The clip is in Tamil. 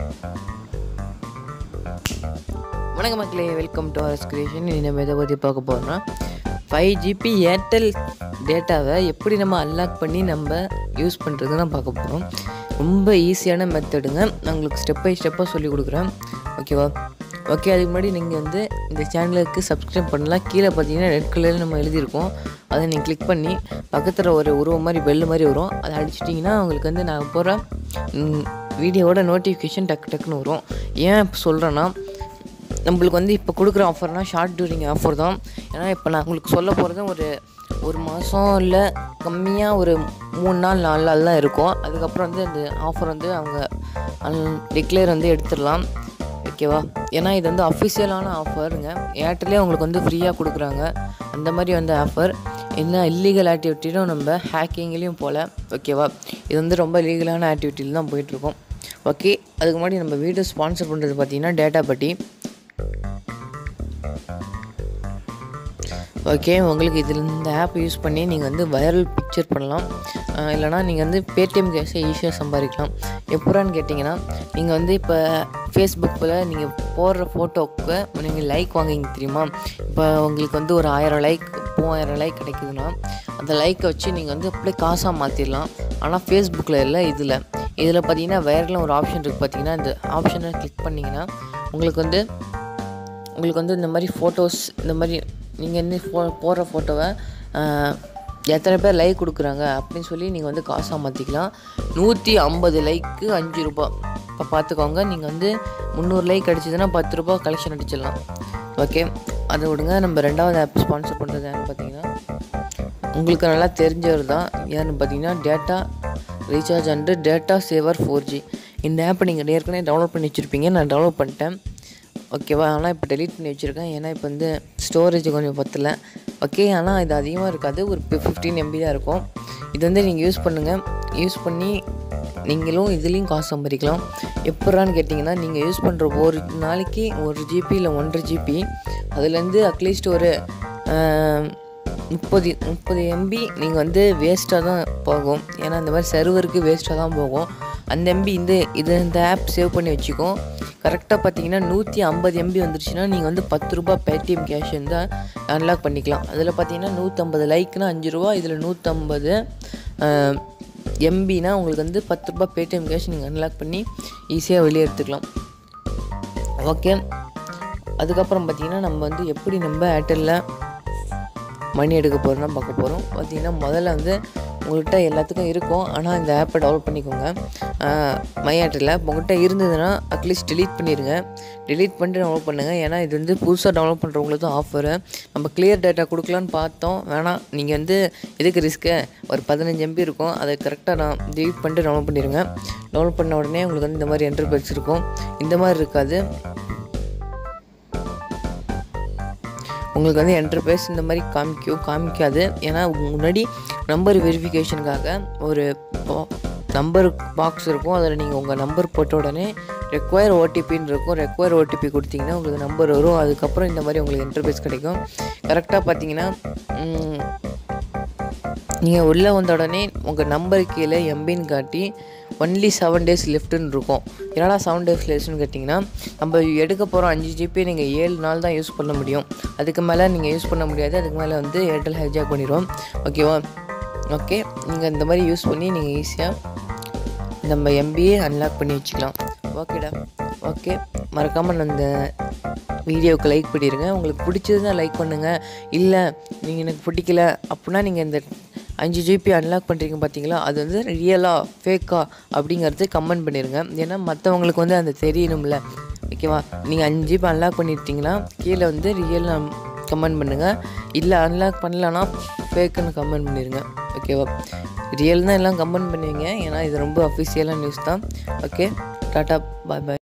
வணக்கம் மக்களே வெல்கம் டு அவர் கிரியேஷன் இனி நம்ம எதை பற்றி பார்க்க போகிறோம்னா ஃபைவ் ஜிபி ஏர்டெல் டேட்டாவை எப்படி நம்ம அன்லாக் பண்ணி நம்ம யூஸ் பண்ணுறதுன்னு தான் பார்க்க போகிறோம் ரொம்ப ஈஸியான மெத்தடுங்க நான் உங்களுக்கு ஸ்டெப் பை ஸ்டெப்பாக சொல்லி கொடுக்குறேன் ஓகேவா ஓகே அதுக்கு முன்னாடி நீங்கள் வந்து இந்த சேனலுக்கு சப்ஸ்கிரைப் பண்ணலாம் கீழே பார்த்தீங்கன்னா ரெட் கலரில் நம்ம எழுதியிருக்கோம் அதை நீங்கள் கிளிக் பண்ணி பக்கத்தில் ஒரு உருவம் மாதிரி பெல் மாதிரி வரும் அதை அடிச்சிட்டிங்கன்னா உங்களுக்கு வந்து நான் போகிற வீடியோவோட நோட்டிஃபிகேஷன் டக்கு டக்குன்னு வரும் ஏன் சொல்கிறேன்னா நம்மளுக்கு வந்து இப்போ கொடுக்குற ஆஃபர்னா ஷார்ட் டூரிங் ஆஃபர் தான் ஏன்னா இப்போ நான் உங்களுக்கு சொல்ல போகிறது ஒரு ஒரு மாதம் இல்லை கம்மியாக ஒரு மூணு நாள் நாலு நாள் தான் இருக்கும் அதுக்கப்புறம் வந்து இந்த ஆஃபர் வந்து அவங்க டிக்ளேர் வந்து எடுத்துடலாம் ஓகேவா ஏன்னா இது வந்து அஃபிஷியலான ஆஃபருங்க ஏர்டெல்லே உங்களுக்கு வந்து ஃப்ரீயாக கொடுக்குறாங்க அந்த மாதிரி வந்து ஆஃபர் என்ன இல்லீகல் ஆக்டிவிட்டிலும் நம்ம ஹேக்கிங்லேயும் போல் ஓகேவா இது வந்து ரொம்ப லீகலான ஆக்டிவிட்டியில் தான் போயிட்டுருக்கோம் ஓகே அதுக்கு முன்னாடி நம்ம வீடியோ ஸ்பான்சர் பண்ணுறது பார்த்தீங்கன்னா டேட்டா பட்டி ஓகே உங்களுக்கு இதில் இந்த ஆப் யூஸ் பண்ணி நீங்கள் வந்து வைரல் பிக்சர் பண்ணலாம் அஹ் இல்லைனா நீங்கள் வந்து பேடிஎம் கேஷை ஈஸியாக சம்பாதிக்கலாம் எப்படான்னு கேட்டிங்கன்னா நீங்கள் வந்து இப்போ ஃபேஸ்புக்கில் நீங்கள் போடுற ஃபோட்டோவுக்கு நீங்கள் லைக் வாங்குவீங்க தெரியுமா இப்போ உங்களுக்கு வந்து ஒரு ஆயிரம் லைக் மூவாயிரம் லைக் கிடைக்குதுன்னா அந்த லைக்கை வச்சு நீங்கள் வந்து அப்படியே காசாக மாற்றிடலாம் ஆனால் ஃபேஸ்புக்கில் இல்லை இதில் இதில் பார்த்தீங்கன்னா வைரலில் ஒரு ஆப்ஷன் இருக்குது பார்த்தீங்கன்னா இந்த ஆப்ஷனை கிளிக் பண்ணிங்கன்னா உங்களுக்கு வந்து உங்களுக்கு வந்து இந்த மாதிரி ஃபோட்டோஸ் இந்த மாதிரி நீங்கள் வந்து ஃபோ போடுற ஃபோட்டோவை எத்தனை பேர் லைக் கொடுக்குறாங்க அப்படின்னு சொல்லி நீங்கள் வந்து காசாக மாற்றிக்கலாம் நூற்றி ஐம்பது லைக்கு அஞ்சு ரூபா இப்போ பார்த்துக்கோங்க நீங்கள் வந்து முந்நூறு லைக் அடிச்சதுன்னா பத்து ரூபா கலெக்ஷன் அடிச்சிடலாம் ஓகே அதை விடுங்க நம்ம ரெண்டாவது ஆப் ஸ்பான்சர் பண்ணுறது யாருன்னு பார்த்தீங்கன்னா உங்களுக்கு நல்லா தெரிஞ்சவர் தான் யாருன்னு பார்த்தீங்கன்னா data recharge and data saver four G இந்த ஆப்பை நீங்கள் ஏற்கனவே டவுன்லோட் பண்ணி வச்சுருப்பீங்க நான் டவுன்லோட் பண்ணிட்டேன் ஓகேவா ஆனால் இப்போ டெலீட் பண்ணி வச்சுருக்கேன் ஏன்னா இப்போ வந்து ஸ்டோரேஜ் கொஞ்சம் பத்தல ஓகே ஆனால் இது அதிகமாக இருக்காது ஒரு ஃபிஃப்டீன் எம்பி தான் இருக்கும் இது வந்து நீங்கள் யூஸ் பண்ணுங்கள் யூஸ் பண்ணி நீங்களும் இதுலேயும் காசு சம்பாதிக்கலாம் எப்படான்னு கேட்டிங்கன்னா நீங்கள் யூஸ் பண்ணுற ஒரு நாளைக்கு ஒரு ஜிபி இல்லை ஒன்றரை ஜிபி அதுலேருந்து அட்லீஸ்ட் ஒரு ஆஹ், முப்பது முப்பது எம்பி நீங்கள் வந்து வேஸ்ட்டாக தான் போகும் ஏன்னா இந்த மாதிரி சர்வருக்கு வேஸ்ட்டாக தான் போகும் அந்த எம்பி இந்த இது இந்த ஆப் சேவ் பண்ணி வச்சுக்கோ கரெக்டாக பார்த்தீங்கன்னா நூற்றி ஐம்பது எம்பி வந்துருச்சுன்னா நீங்கள் வந்து பத்து ரூபா பேடிஎம் கேஷ் வந்து அன்லாக் பண்ணிக்கலாம் அதில் பார்த்தீங்கன்னா நூற்றம்பது லைக்னா அஞ்சு ரூபா இதில் நூற்றம்பது எம்பினா உங்களுக்கு வந்து பத்து ரூபா பேடிஎம் கேஷ் நீங்கள் அன்லாக் பண்ணி ஈஸியாக வெளியே எடுத்துக்கலாம் ஓகே அதுக்கப்புறம் பார்த்தீங்கன்னா நம்ம வந்து எப்படி நம்ம ஏர்டெல்லில் மணி எடுக்க போகிறோம்னா பார்க்க போகிறோம் பார்த்தீங்கன்னா முதல்ல வந்து உங்கள்கிட்ட எல்லாத்துக்கும் இருக்கும் ஆனால் இந்த ஆப்பை டவுன்லோட் பண்ணிக்கோங்க மை ஏர்டெல்லில் உங்கள்கிட்ட இருந்ததுன்னா அட்லீஸ்ட் delete பண்ணிடுங்க delete பண்ணிட்டு டவுன்லோட் பண்ணுங்கள் ஏன்னா இது வந்து புதுசாக டவுன்லோட் பண்ணுறவங்களுக்கு தான் ஆஃபரு நம்ம கிளியர் டேட்டா கொடுக்கலான்னு பார்த்தோம் வேணாம் நீங்கள் வந்து எதுக்கு ரிஸ்க்கு ஒரு பதினஞ்சு எம்பி இருக்கும் அதை கரெக்டாக நான் delete பண்ணிட்டு டவுன்லோட் பண்ணிடுங்க டவுன்லோட் பண்ண உடனே உங்களுக்கு வந்து இந்த மாதிரி என்டர்பிரைஸ் இருக்கும் இந்த மாதிரி இருக்காது உங்களுக்கு வந்து என்டர்பிரைஸ் இந்த மாதிரி காமிக்கும் காமிக்காது ஏன்னா முன்னாடி நம்பர் வெரிஃபிகேஷனுக்காக ஒரு நம்பர் பாக்ஸ் இருக்கும் அதில் நீங்கள் உங்கள் நம்பர் போட்ட உடனே ரெக்வயர் ஓடிபின்னு இருக்கும் ரெக்வயர் ஓடிபி கொடுத்தீங்கன்னா உங்களுக்கு நம்பர் வரும் அதுக்கப்புறம் இந்த மாதிரி உங்களுக்கு என்டர்பிரைஸ் கிடைக்கும் கரெக்டாக பார்த்தீங்கன்னா நீங்கள் உள்ளே வந்த உடனே உங்கள் நம்பர் கீழே எம்பின்னு காட்டி ஒன்லி செவன் டேஸ் லெஃப்ட்டுன்னு இருக்கும் என்னடா செவன் டேஸ் லெஃப்ட்னு கேட்டிங்கன்னா நம்ம எடுக்க போகிறோம் அஞ்சு ஜிபி நீங்கள் ஏழு நாள் தான் யூஸ் பண்ண முடியும் அதுக்கு மேலே நீங்கள் யூஸ் பண்ண முடியாது அதுக்கு மேலே வந்து ஏர்டெல் ஹைஜாக் பண்ணிடும் ஓகேவா ஓகே நீங்கள் இந்த மாதிரி யூஸ் பண்ணி நீங்கள் ஈஸியாக நம்ம எம்பிஏ அன்லாக் பண்ணி வச்சுக்கலாம் ஓகேடா ஓகே மறக்காமல் அந்த வீடியோவுக்கு லைக் பண்ணிடுங்க உங்களுக்கு பிடிச்சதுன்னா லைக் பண்ணுங்கள் இல்லை நீங்கள் எனக்கு பிடிக்கல அப்படின்னா நீங்கள் இந்த அஞ்சு ஜிபி அன்லாக் பண்ணுறீங்க பார்த்தீங்களா அது வந்து ரியலாக ஃபேக்கா அப்படிங்கிறது கமெண்ட் பண்ணிடுங்க ஏன்னா மற்றவங்களுக்கு வந்து அந்த தெரியணும்ல ஓகேவா நீங்கள் அஞ்சு ஜிபி அன்லாக் பண்ணிட்டீங்கன்னா கீழே வந்து ரியல் கமெண்ட் பண்ணுங்கள் இல்லை அன்லாக் பண்ணலன்னா ஃபேக்குன்னு கமெண்ட் பண்ணிடுங்க ஓகேவா ரியல் தான் எல்லாம் கமெண்ட் பண்ணுவீங்க ஏன்னா இது ரொம்ப அஃபிஷியலான நியூஸ் தான் ஓகே டாட்டா பாய் பாய்